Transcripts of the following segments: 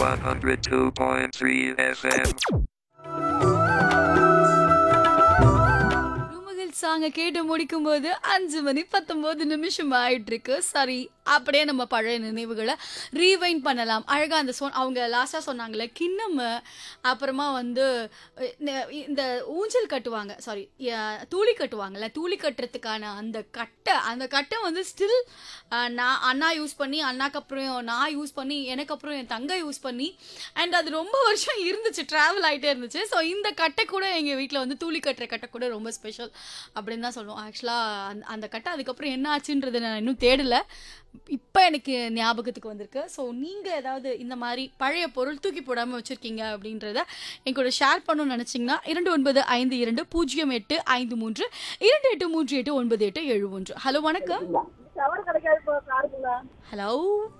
102.3 FM. ரூமகில் சாங்க கேட்டு முடிக்கும் போது அஞ்சு மணி பத்தொன்பது நிமிஷம் ஆயிட்டு இருக்கு சரி அப்படியே நம்ம பழைய நினைவுகளை ரீவைண்ட் பண்ணலாம் அழகா அந்த சொ அவங்க லாஸ்டா சொன்னாங்களே கிண்ணம் அப்புறமா வந்து அஹ், இந்த- இந்த ஊஞ்சல் கட்டுவாங்க சாரி தூளி கட்டுவாங்கல்ல தூளி கட்டுறதுக்கான அந்த கட்டை அந்த கட்டை வந்து ஸ்டில் நான் அண்ணா யூஸ் பண்ணி அண்ணாக்கு அப்புறம் நான் யூஸ் பண்ணி எனக்கு அப்புறம் என் தங்கை யூஸ் பண்ணி அண்ட் அது ரொம்ப வருஷம் இருந்துச்சு ட்ராவல் ஆகிட்டே இருந்துச்சு ஸோ இந்த கட்டை கூட எங்கள் வீட்டில் வந்து தூளி கட்டுற கட்டை கூட ரொம்ப ஸ்பெஷல் அப்படின்னு தான் சொல்லுவோம் ஆக்சுவலாக அந்த அந்த கட்டை அதுக்கப்புறம் என்ன ஆச்சுன்றது நான் இன்னும் தேடலை இப்போ எனக்கு ஞாபகத்துக்கு வந்திருக்கு ஸோ நீங்கள் ஏதாவது இந்த மாதிரி பழைய பொருள் தூக்கி போடாமல் வச்சுருக்கீங்க அப்படின்றத என் கூட ஷேர் பண்ணணும்னு நினச்சிங்கன்னா இரண்டு ஒன்பது ஐந்து இரண்டு பூஜ்ஜியம் எட்டு ஐந்து மூன்று இரண்டு எட்டு மூன்று எட்டு ஒன்பது எட்டு ஏழு ஒன்று ஹலோ வணக்கம் ஹலோ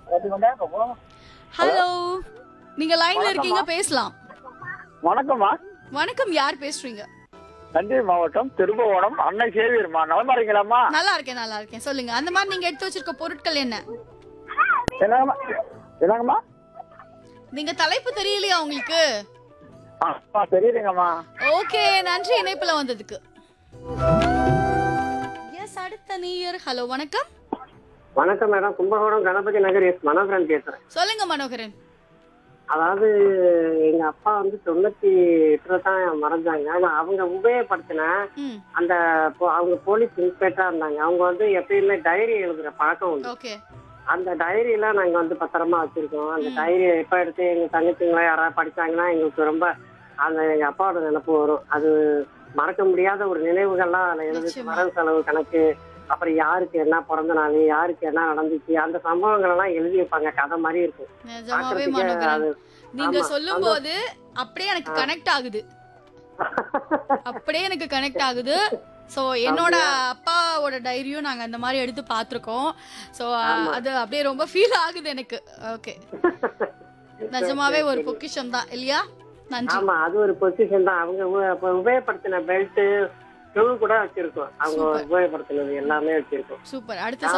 ஹலோ நீங்கள் லைனில் இருக்கீங்க பேசலாம் வணக்கம்மா வணக்கம் யார் பேசுறீங்க தஞ்சை மாவட்டம் திருபுவனம் அன்னை சேவியர்மா நலமா இருக்கீங்களாம்மா நல்லா இருக்கேன் நல்லா இருக்கேன் சொல்லுங்க அந்த மாதிரி நீங்க எடுத்து வச்சிருக்க பொருட்கள் என்ன என்னங்கம்மா என்னங்கம்மா நீங்க தலைப்பு தெரியலையா உங்களுக்கு ஆ, ஆ, தெரியுதுங்கம்மா ஓகே நன்றி இணைப்புல வந்ததுக்கு எஸ் அடுத்த நீயர் ஹலோ வணக்கம் வணக்கம் மேடம் கும்பகோணம் கணபதி நகர் எஸ் மனோகரன் பேசுறேன் சொல்லுங்க மனோகரன் அதாவது எங்க அப்பா வந்து தொண்ணூத்தி எட்டுல தான் மறைஞ்சாங்க ஆனா அவங்க உபயோகப்படுத்தின ம் அந்த போ- அவங்க போலீஸ் இன்ஸ்பெக்டரா இருந்தாங்க அவங்க வந்து எப்பயுமே டைரி எழுதுற பழக்கம் உண்டு ஓகே அந்த டைரியெல்லாம் நாங்க வந்து பத்திரமா வச்சிருக்கோம் அந்த டைரியை எப்ப எடுத்து எங்க தங்கச்சிங்களா யாராவது படிச்சாங்கன்னா எங்களுக்கு ரொம்ப அந்த எங்க அப்பாவோட நினைப்பு வரும் அது மறக்க முடியாத ஒரு நினைவுகள்லாம் அதுல எழுதி நிச்சயமா. வரவு செலவு கணக்கு அப்புறம் யாருக்கு என்ன பிறந்த நாள் யாருக்கு என்ன நடந்துச்சு அந்த சம்பவங்கள் எல்லாம் எழுதி வைப்பாங்க கதை மாதிரி இருக்கும் நிஜமாவே பார்க்கறதுக்கே மனோகரன் அது நீங்க ஆமா, சொல்லும் போது அப்படியே எனக்கு கனெக்ட் ஆகுது அப்படியே எனக்கு கனெக்ட் ஆகுது ஸோ என்னோட அப்பாவோட டைரியும் நாங்க அந்த மாதிரி எடுத்து பார்த்துருக்கோம் ஸோ அது அப்படியே ரொம்ப ஃபீல் ஆகுது எனக்கு ஓகே நிஜமாவே ஒரு பொக்கிஷம் தான் இல்லையா நன்றி ஆமா அது ஒரு பொசிஷன் தான் அவங்க உ- அப்ப உபயோகப்படுத்தின பெல்ட் ஷூ கூட வச்சிருக்கோம் அவங்க Super. உபயோகப்படுத்தினது எல்லாமே வச்சிருக்கோம் சூப்பர் அடுத்த